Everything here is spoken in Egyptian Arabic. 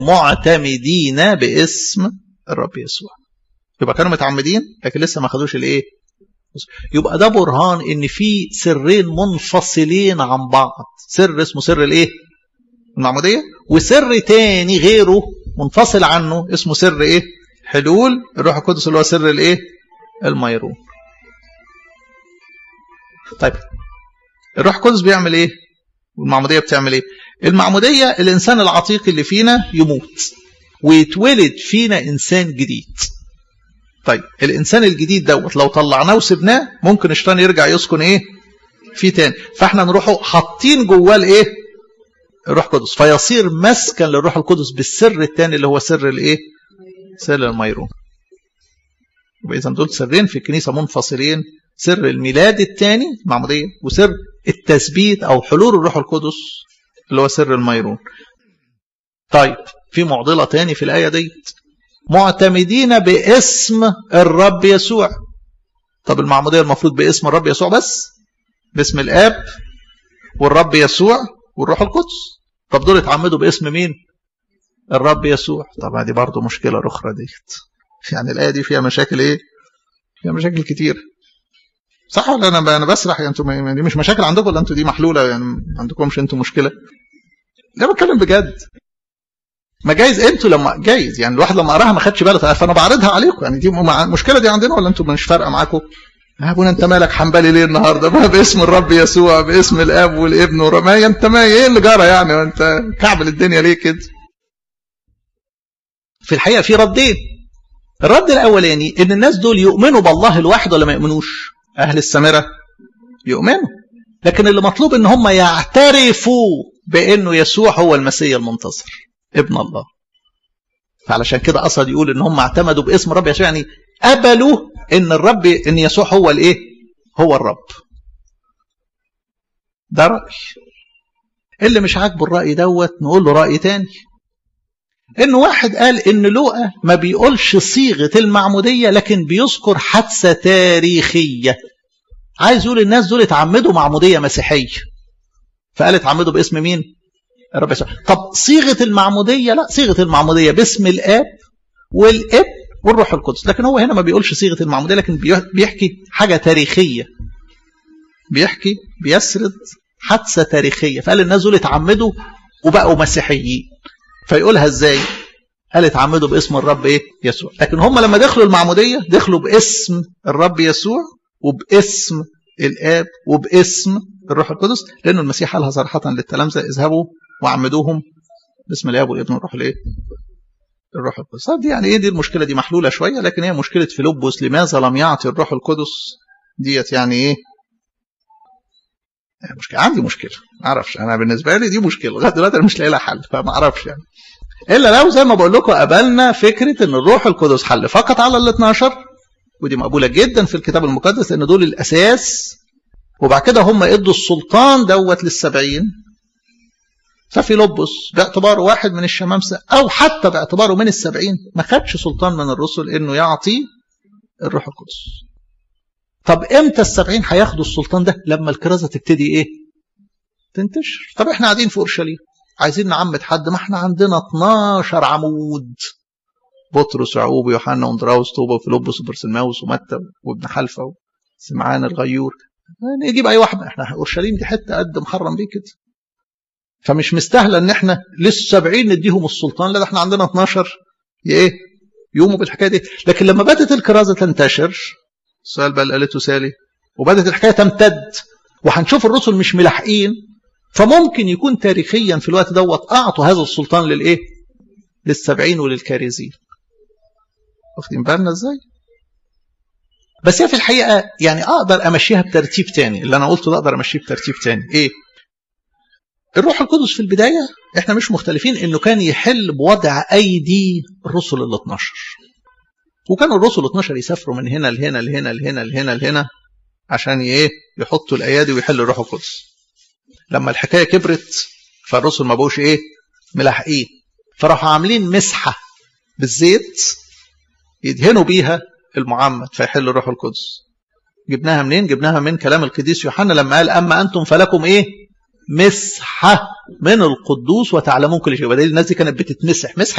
معتمدين باسم الرب يسوع يبقى كانوا متعمدين لكن لسه ما خدوش الايه يبقى ده برهان ان في سرين منفصلين عن بعض سر اسمه سر الايه المعموديه وسر تاني غيره منفصل عنه اسمه سر ايه حلول الروح القدس اللي هو سر الايه الميرون طيب الروح القدس بيعمل ايه والمعموديه بتعمل ايه المعموديه الانسان العتيق اللي فينا يموت ويتولد فينا انسان جديد طيب الانسان الجديد دوت لو طلعناه وسبناه ممكن الشيطان يرجع يسكن ايه فيه تاني فاحنا نروحوا حاطين جواه الايه الروح القدس فيصير مسكن للروح القدس بالسر الثاني اللي هو سر الايه سر الميرون يبقى اذا دول سرين في الكنيسه منفصلين سر الميلاد الثاني المعموديه وسر التثبيت او حلول الروح القدس اللي هو سر الميرون طيب في معضله تاني في الايه ديت معتمدين باسم الرب يسوع طب المعموديه المفروض باسم الرب يسوع بس باسم الاب والرب يسوع والروح القدس طب دول اتعمدوا باسم مين الرب يسوع طبعا دي برضو مشكله اخرى ديت يعني الايه دي فيها مشاكل ايه فيها مشاكل كتير صح ولا انا انا بسرح يعني انتوا دي مش مشاكل عندكم ولا انتوا دي محلوله يعني ما عندكمش انتوا مشكله لا بتكلم بجد ما جايز انتوا لما جايز يعني الواحد لما قراها ما خدش باله فانا بعرضها عليكم يعني دي المشكله دي عندنا ولا انتوا مش فارقه معاكم يا ابونا انت مالك حنبلي ليه النهارده ما باسم الرب يسوع باسم الاب والابن ورما انت ما ايه اللي جرى يعني انت كعبل الدنيا ليه كده في الحقيقه في ردين الرد الاولاني ان الناس دول يؤمنوا بالله الواحد ولا ما يؤمنوش اهل السامره يؤمنوا لكن اللي مطلوب ان هم يعترفوا بانه يسوع هو المسيح المنتصر ابن الله فعلشان كده قصد يقول ان هم اعتمدوا باسم الرب يسوع يعني قبلوا ان الرب ان يسوع هو الايه هو الرب ده راي اللي مش عاجبه الراي دوت نقول له راي تاني ان واحد قال ان لوقا ما بيقولش صيغه المعموديه لكن بيذكر حادثه تاريخيه عايز يقول الناس دول اتعمدوا معموديه مسيحيه فقال اتعمدوا باسم مين الرب يسوع طب صيغه المعموديه لا صيغه المعموديه باسم الاب والابن والروح القدس لكن هو هنا ما بيقولش صيغه المعموديه لكن بيحكي حاجه تاريخيه بيحكي بيسرد حادثه تاريخيه فقال الناس دول اتعمدوا وبقوا مسيحيين فيقولها ازاي قال اتعمدوا باسم الرب ايه يسوع لكن هم لما دخلوا المعموديه دخلوا باسم الرب يسوع وباسم الاب وباسم الروح القدس لأن المسيح قالها صراحة للتلامذة اذهبوا وعمدوهم باسم الاب والابن والروح الايه؟ الروح القدس دي يعني ايه دي المشكله دي محلوله شويه لكن هي مشكله فيلبس لماذا لم يعطي الروح القدس ديت يعني ايه مشكله عندي مشكله ما اعرفش انا بالنسبه لي دي مشكله لغايه دلوقتي انا مش لاقي لها حل فما اعرفش يعني الا لو زي ما بقول لكم قبلنا فكره ان الروح القدس حل فقط على ال 12 ودي مقبوله جدا في الكتاب المقدس لان دول الاساس وبعد كده هم ادوا السلطان دوت للسبعين ففيلبس باعتباره واحد من الشمامسة أو حتى باعتباره من السبعين ما خدش سلطان من الرسل إنه يعطي الروح القدس طب إمتى السبعين هياخدوا السلطان ده لما الكرازة تبتدي إيه تنتشر طب إحنا قاعدين في أورشليم عايزين نعمد حد ما إحنا عندنا 12 عمود بطرس ويعقوب ويوحنا واندراوس طوبى وفيلبس وبرسلماوس ومتى وابن حلفة وسمعان الغيور نجيب أي واحد إحنا أورشليم دي حتة قد محرم بيه كده فمش مستاهله ان احنا للسبعين نديهم السلطان لا ده احنا عندنا 12 ايه يقوموا بالحكايه دي لكن لما بدات الكرازه تنتشر السؤال بقى اللي قالته سالي وبدات الحكايه تمتد وهنشوف الرسل مش ملاحقين فممكن يكون تاريخيا في الوقت دوت اعطوا هذا السلطان للايه للسبعين وللكارزين واخدين بالنا ازاي بس هي في الحقيقه يعني اقدر امشيها بترتيب تاني اللي انا قلته ده اقدر امشيه بترتيب تاني ايه الروح القدس في البداية احنا مش مختلفين انه كان يحل بوضع ايدي الرسل ال 12 وكانوا الرسل ال 12 يسافروا من هنا لهنا لهنا لهنا لهنا لهنا عشان ايه يحطوا الايادي ويحلوا الروح القدس لما الحكايه كبرت فالرسل ما بقوش ايه ملاحقين فراحوا عاملين مسحه بالزيت يدهنوا بيها المعمد فيحل الروح القدس جبناها منين جبناها من كلام القديس يوحنا لما قال اما انتم فلكم ايه مسحة من القدوس وتعلمون كل شيء بدل الناس دي كانت بتتمسح مسح